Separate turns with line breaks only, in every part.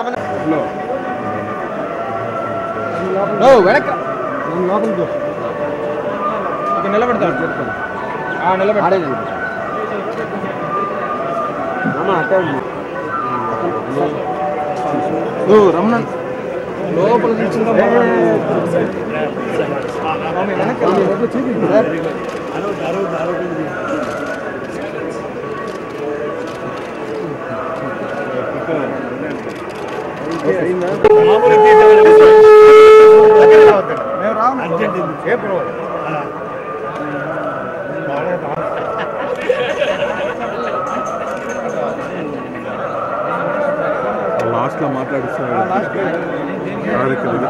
వెనక నిలబెడతాడు నిలబెడతాడు రమణ లోపల
లాస్ట్లో మాట్లాడిస్తాడు కార్యక్రమం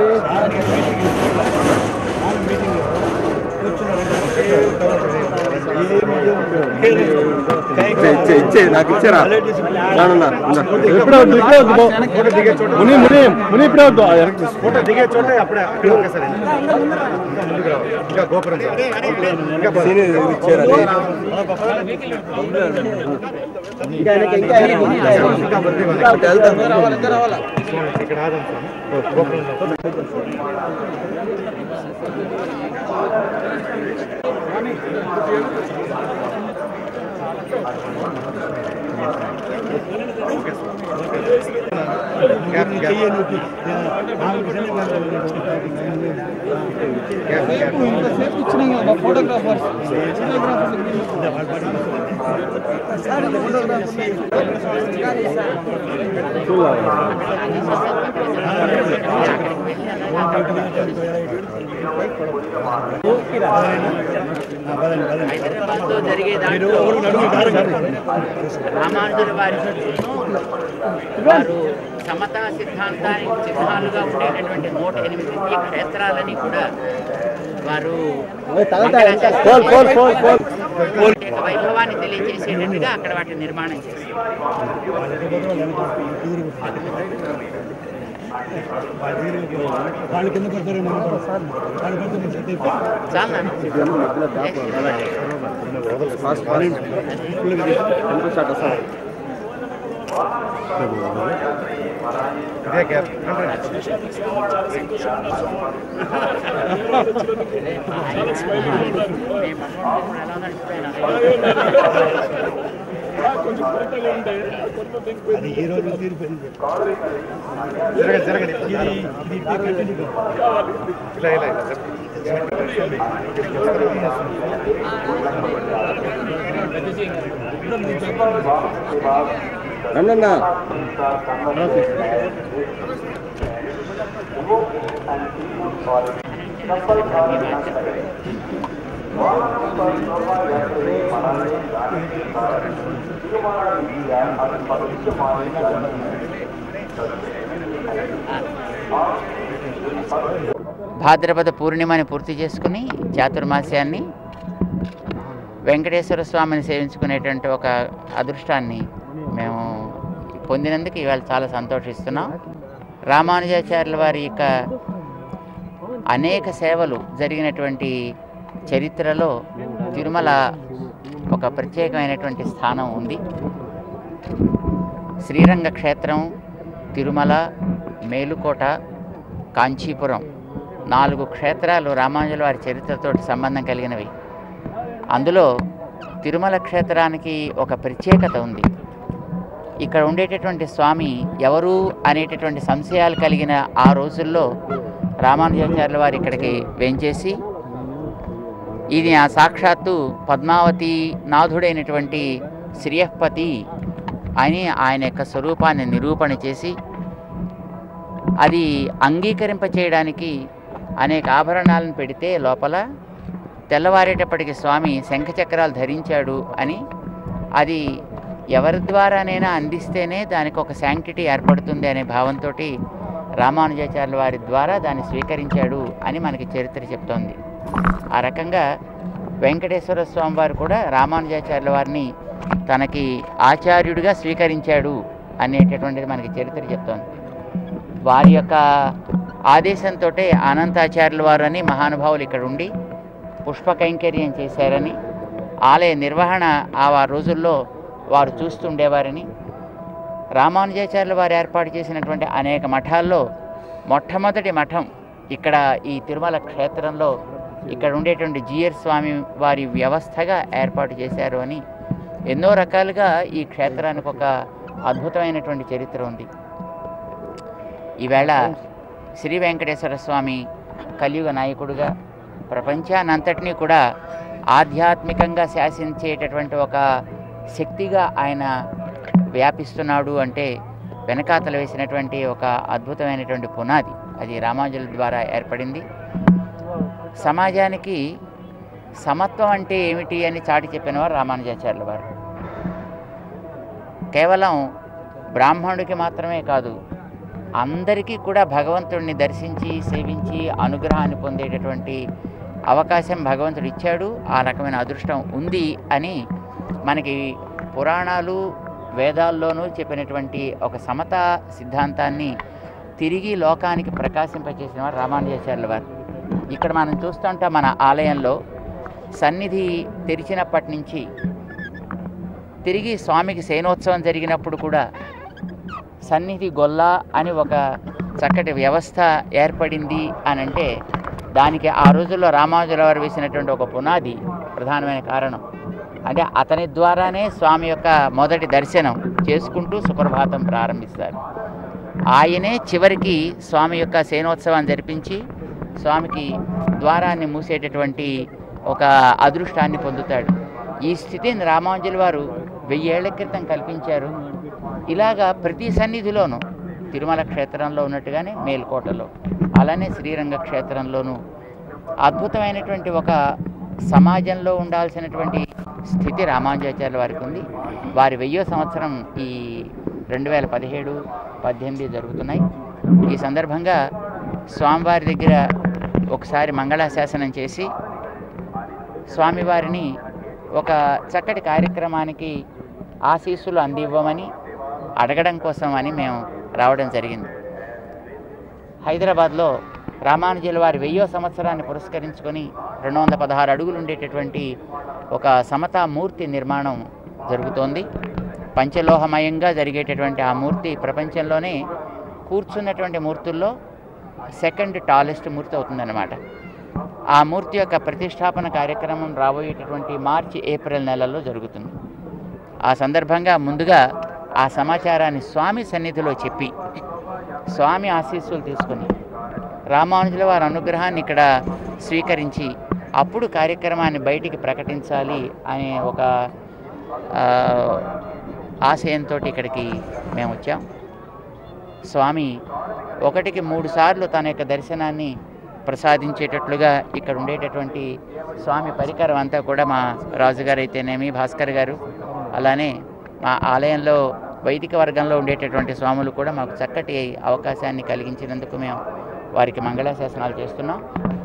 ఇచ్చే ఇచ్చే నాకు ఇచ్చారా నాన్న
ఇప్పుడే వద్దు ఇప్పుడే వద్దు ముని ముని ముని ఇప్పుడే వద్దు
ఫోటో దిగే చోట అప్పుడే అక్కడే ఒకేసారి ఇంకా ముందుకు రావాలి ఇంకా గోపురం ఇంకా
ఇచ్చారా
ఇంకా బద్రీ వాళ్ళు. ఇక్కడ ఆదాం సార్ గోపురం గ్యాప్ గ్యాప్ గ్యాప్ గ్యాప్
ఇంతసేపు ఇచ్చిన ఫోటోగ్రాఫర్స్
హైదరాబాద్లో జరిగే దాంట్లో రామానుజుల వారి వారు సమతా సిద్ధాంతానికి చిహ్నాలుగా ఉండేటటువంటి నూట ఎనిమిది దివ్య క్షేత్రాలని కూడా వారు ప్రత్యేక వైభవాన్ని తెలియజేసేటట్టుగా అక్కడ వాటిని నిర్మాణం చేశారు
వాళ్ళు కింద పడతారు వాళ్ళు పడితే నేను సెట్ అయిపోతాను
చాలా
ఇదే గ్యాప్
అది ఈ రోజు తీరిపోయింది
జరగండి జరగండి
ఇది ఇది కంటిన్యూ
ఇలా ఇలా ఇలా
రమణ
భాద్రపద పూర్ణిమని పూర్తి చేసుకుని చాతుర్మాస్యాన్ని వెంకటేశ్వర స్వామిని సేవించుకునేటువంటి ఒక అదృష్టాన్ని మేము పొందినందుకు ఇవాళ చాలా సంతోషిస్తున్నాం రామానుజాచార్యుల వారి యొక్క అనేక సేవలు జరిగినటువంటి చరిత్రలో తిరుమల ఒక ప్రత్యేకమైనటువంటి స్థానం ఉంది శ్రీరంగ క్షేత్రం తిరుమల మేలుకోట కాంచీపురం నాలుగు క్షేత్రాలు రామానుజుల వారి చరిత్రతో సంబంధం కలిగినవి అందులో తిరుమల క్షేత్రానికి ఒక ప్రత్యేకత ఉంది ఇక్కడ ఉండేటటువంటి స్వామి ఎవరు అనేటటువంటి సంశయాలు కలిగిన ఆ రోజుల్లో రామానుజాచార్యుల వారు ఇక్కడికి వేంచేసి ఇది ఆ సాక్షాత్తు పద్మావతి నాథుడైనటువంటి శ్రీయపతి అని ఆయన యొక్క స్వరూపాన్ని నిరూపణ చేసి అది అంగీకరింప చేయడానికి అనేక ఆభరణాలను పెడితే లోపల తెల్లవారేటప్పటికి స్వామి శంఖచక్రాలు ధరించాడు అని అది ఎవరి ద్వారానైనా అందిస్తేనే దానికి ఒక శాంక్టిటీ ఏర్పడుతుంది అనే భావంతో రామానుజాచార్యుల వారి ద్వారా దాన్ని స్వీకరించాడు అని మనకి చరిత్ర చెప్తోంది ఆ రకంగా వెంకటేశ్వర స్వామి వారు కూడా రామానుజాచార్యుల వారిని తనకి ఆచార్యుడిగా స్వీకరించాడు అనేటటువంటిది మనకి చరిత్ర చెప్తోంది వారి యొక్క ఆదేశంతో అనంతాచార్యుల వారు అని మహానుభావులు ఇక్కడ ఉండి పుష్ప కైంకర్యం చేశారని ఆలయ నిర్వహణ ఆ వా రోజుల్లో వారు చూస్తుండేవారని రామానుజాచార్యులు వారు ఏర్పాటు చేసినటువంటి అనేక మఠాల్లో మొట్టమొదటి మఠం ఇక్కడ ఈ తిరుమల క్షేత్రంలో ఇక్కడ ఉండేటువంటి జియర్ స్వామి వారి వ్యవస్థగా ఏర్పాటు చేశారు అని ఎన్నో రకాలుగా ఈ క్షేత్రానికి ఒక అద్భుతమైనటువంటి చరిత్ర ఉంది ఈవేళ శ్రీ వెంకటేశ్వర స్వామి కలియుగ నాయకుడుగా ప్రపంచానంతటినీ కూడా ఆధ్యాత్మికంగా శాసించేటటువంటి ఒక శక్తిగా ఆయన వ్యాపిస్తున్నాడు అంటే వెనకాతలు వేసినటువంటి ఒక అద్భుతమైనటువంటి పునాది అది రామానుజుల ద్వారా ఏర్పడింది సమాజానికి సమత్వం అంటే ఏమిటి అని చాటి చెప్పినవారు రామానుజాచార్యుల వారు కేవలం బ్రాహ్మణుడికి మాత్రమే కాదు అందరికీ కూడా భగవంతుడిని దర్శించి సేవించి అనుగ్రహాన్ని పొందేటటువంటి అవకాశం భగవంతుడు ఇచ్చాడు ఆ రకమైన అదృష్టం ఉంది అని మనకి పురాణాలు వేదాల్లోనూ చెప్పినటువంటి ఒక సమతా సిద్ధాంతాన్ని తిరిగి లోకానికి ప్రకాశింపచేసిన వారు రామానుజాచార్యుల వారు ఇక్కడ మనం చూస్తుంటాం మన ఆలయంలో సన్నిధి తెరిచినప్పటి నుంచి తిరిగి స్వామికి శయనోత్సవం జరిగినప్పుడు కూడా సన్నిధి గొల్ల అని ఒక చక్కటి వ్యవస్థ ఏర్పడింది అని అంటే దానికి ఆ రోజుల్లో రామానుజుల వారు వేసినటువంటి ఒక పునాది ప్రధానమైన కారణం అంటే అతని ద్వారానే స్వామి యొక్క మొదటి దర్శనం చేసుకుంటూ సుప్రభాతం ప్రారంభిస్తారు ఆయనే చివరికి స్వామి యొక్క శయనోత్సవాన్ని జరిపించి స్వామికి ద్వారాన్ని మూసేటటువంటి ఒక అదృష్టాన్ని పొందుతాడు ఈ స్థితిని రామానుజుల వారు వెయ్యేళ్ల క్రితం కల్పించారు ఇలాగా ప్రతి సన్నిధిలోనూ తిరుమల క్షేత్రంలో ఉన్నట్టుగానే మేల్కోటలో అలానే శ్రీరంగ క్షేత్రంలోనూ అద్భుతమైనటువంటి ఒక సమాజంలో ఉండాల్సినటువంటి స్థితి రామానుజాచార్యుల వారికి ఉంది వారి వెయ్యో సంవత్సరం ఈ రెండు వేల పదిహేడు పద్దెనిమిది జరుగుతున్నాయి ఈ సందర్భంగా స్వామివారి దగ్గర ఒకసారి మంగళాశాసనం చేసి స్వామివారిని ఒక చక్కటి కార్యక్రమానికి ఆశీస్సులు అందివ్వమని అడగడం కోసం అని మేము రావడం జరిగింది హైదరాబాద్లో రామానుజుల వారి వెయ్యో సంవత్సరాన్ని పురస్కరించుకొని రెండు వందల పదహారు అడుగులు ఉండేటటువంటి ఒక సమతా మూర్తి నిర్మాణం జరుగుతోంది పంచలోహమయంగా జరిగేటటువంటి ఆ మూర్తి ప్రపంచంలోనే కూర్చున్నటువంటి మూర్తుల్లో సెకండ్ టాలెస్ట్ మూర్తి అవుతుందన్నమాట ఆ మూర్తి యొక్క ప్రతిష్టాపన కార్యక్రమం రాబోయేటటువంటి మార్చి ఏప్రిల్ నెలల్లో జరుగుతుంది ఆ సందర్భంగా ముందుగా ఆ సమాచారాన్ని స్వామి సన్నిధిలో చెప్పి స్వామి ఆశీస్సులు తీసుకుని రామానుజుల వారి అనుగ్రహాన్ని ఇక్కడ స్వీకరించి అప్పుడు కార్యక్రమాన్ని బయటికి ప్రకటించాలి అనే ఒక ఆ, ఆశయంతో ఇక్కడికి మేము వచ్చాం స్వామి ఒకటికి మూడు సార్లు తన యొక్క దర్శనాన్ని ప్రసాదించేటట్లుగా ఇక్కడ ఉండేటటువంటి స్వామి పరికరం అంతా కూడా మా రాజుగారు అయితేనేమి భాస్కర్ గారు అలానే మా ఆలయంలో వైదిక వర్గంలో ఉండేటటువంటి స్వాములు కూడా మాకు చక్కటి అవకాశాన్ని కలిగించినందుకు మేము వారికి మంగళాశాసనాలు చేస్తున్నాం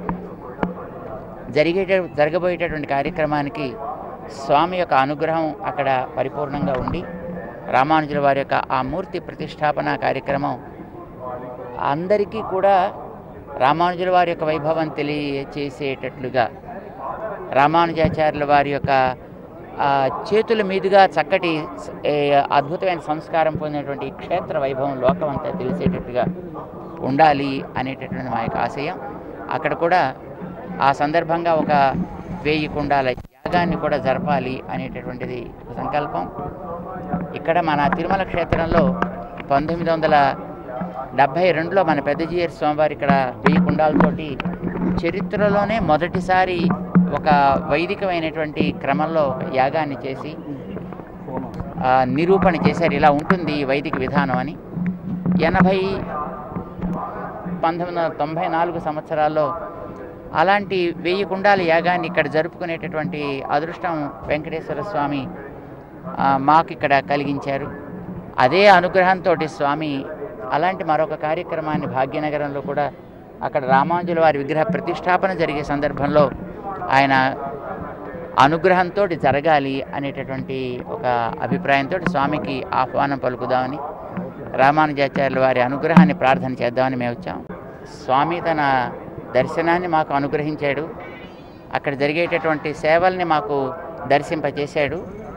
జరిగేట జరగబోయేటటువంటి కార్యక్రమానికి స్వామి యొక్క అనుగ్రహం అక్కడ పరిపూర్ణంగా ఉండి రామానుజుల వారి యొక్క ఆ మూర్తి ప్రతిష్టాపన కార్యక్రమం అందరికీ కూడా రామానుజుల వారి యొక్క వైభవం తెలియచేసేటట్లుగా రామానుజాచార్యుల వారి యొక్క ఆ, చేతుల మీదుగా చక్కటి స- ఏ, అద్భుతమైన సంస్కారం పొందినటువంటి ఈ క్షేత్ర వైభవం లోకం అంతా తెలిసేటట్టుగా ఉండాలి అనేటటువంటి మా యొక్క ఆశయం అక్కడ కూడా ఆ సందర్భంగా ఒక వేయి కుండాల యాగాన్ని కూడా జరపాలి అనేటటువంటిది ఒక సంకల్పం ఇక్కడ మన తిరుమల క్షేత్రంలో పంతొమ్మిది వందల డెబ్భై రెండులో మన పెద్దజీయర్ స్వామివారి ఇక్కడ వెయ్యి కుండాలతోటి చరిత్రలోనే మొదటిసారి ఒక వైదికమైనటువంటి క్రమంలో ఒక యాగాన్ని చేసి ఆ, నిరూపణ చేశారు ఇలా ఉంటుంది ఈ వైదిక విధానం అని ఎనభై పంతొమ్మిది వందల తొంభై నాలుగు సంవత్సరాల్లో అలాంటి వెయ్యి కుండాల యాగాన్ని ఇక్కడ జరుపుకునేటటువంటి అదృష్టం వెంకటేశ్వర స్వామి ఆ, మాకు ఇక్కడ కలిగించారు అదే అనుగ్రహంతో స్వామి అలాంటి మరొక కార్యక్రమాన్ని భాగ్యనగరంలో కూడా అక్కడ రామానుజుల వారి విగ్రహ ప్రతిష్టాపన జరిగే సందర్భంలో ఆయన అనుగ్రహంతో జరగాలి అనేటటువంటి ఒక అభిప్రాయంతో స్వామికి ఆహ్వానం పలుకుదామని రామానుజాచార్యుల వారి అనుగ్రహాన్ని ప్రార్థన చేద్దామని మేము వచ్చాం స్వామి తన దర్శనాన్ని మాకు అనుగ్రహించాడు అక్కడ జరిగేటటువంటి సేవల్ని మాకు దర్శింపచేశాడు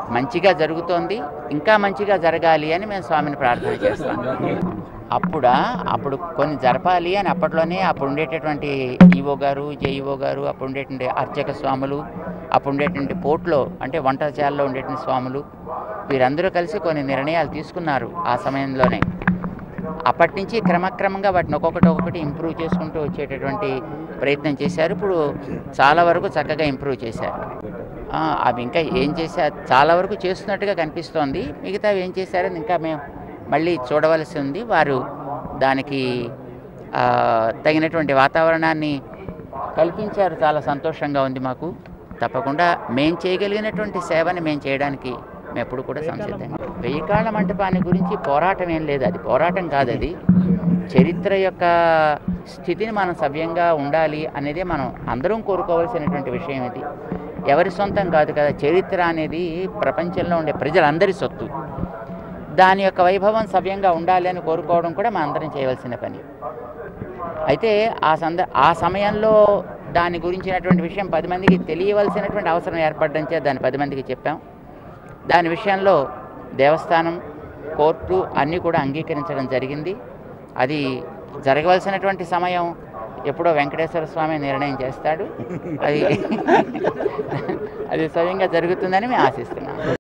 మంచిగా జరుగుతోంది ఇంకా మంచిగా జరగాలి అని మేము స్వామిని ప్రార్థన చేస్తాం అప్పుడా అప్పుడు కొన్ని జరపాలి అని అప్పట్లోనే అప్పుడు ఉండేటటువంటి ఈవో గారు జేఈఓ గారు అప్పుడు ఉండేటువంటి అర్చక స్వాములు అప్పుడు ఉండేటువంటి పోర్ట్లో అంటే వంటశాలలో ఉండేటువంటి స్వాములు వీరందరూ కలిసి కొన్ని నిర్ణయాలు తీసుకున్నారు ఆ సమయంలోనే అప్పటి నుంచి క్రమక్రమంగా వాటిని ఒక్కొక్కటి ఒక్కొక్కటి ఇంప్రూవ్ చేసుకుంటూ వచ్చేటటువంటి ప్రయత్నం చేశారు ఇప్పుడు చాలా వరకు చక్కగా ఇంప్రూవ్ చేశారు ఆ, అవి ఇంకా ఏం చేశారు చాలా వరకు చేస్తున్నట్టుగా కనిపిస్తోంది మిగతా ఏం చేశారని ఇంకా మేము మళ్ళీ చూడవలసి ఉంది వారు దానికి ఆ, తగినటువంటి వాతావరణాన్ని కల్పించారు చాలా సంతోషంగా ఉంది మాకు తప్పకుండా మేం చేయగలిగినటువంటి సేవని మేము చేయడానికి మేము ఎప్పుడు కూడా సంసిద్ధంగా వెయ్యి కాళ్ళ మంటపాన్ని గురించి పోరాటం ఏం లేదు అది పోరాటం కాదు అది చరిత్ర యొక్క స్థితిని మనం సవ్యంగా ఉండాలి అనేది మనం అందరం కోరుకోవాల్సినటువంటి విషయం ఇది ఎవరి సొంతం కాదు కదా చరిత్ర అనేది ప్రపంచంలో ఉండే ప్రజలందరి సొత్తు దాని యొక్క వైభవం సవ్యంగా ఉండాలి అని కోరుకోవడం కూడా మన అందరం చేయవలసిన పని అయితే ఆ సంద ఆ సమయంలో దాని గురించినటువంటి విషయం పది మందికి తెలియవలసినటువంటి అవసరం ఏర్పడడం చేత దాన్ని పది మందికి చెప్పాం దాని విషయంలో దేవస్థానం కోర్టు అన్నీ కూడా అంగీకరించడం జరిగింది అది జరగవలసినటువంటి సమయం ఎప్పుడో వెంకటేశ్వర స్వామి నిర్ణయం చేస్తాడు అది అది స్వయంగా జరుగుతుందని మేము ఆశిస్తున్నాం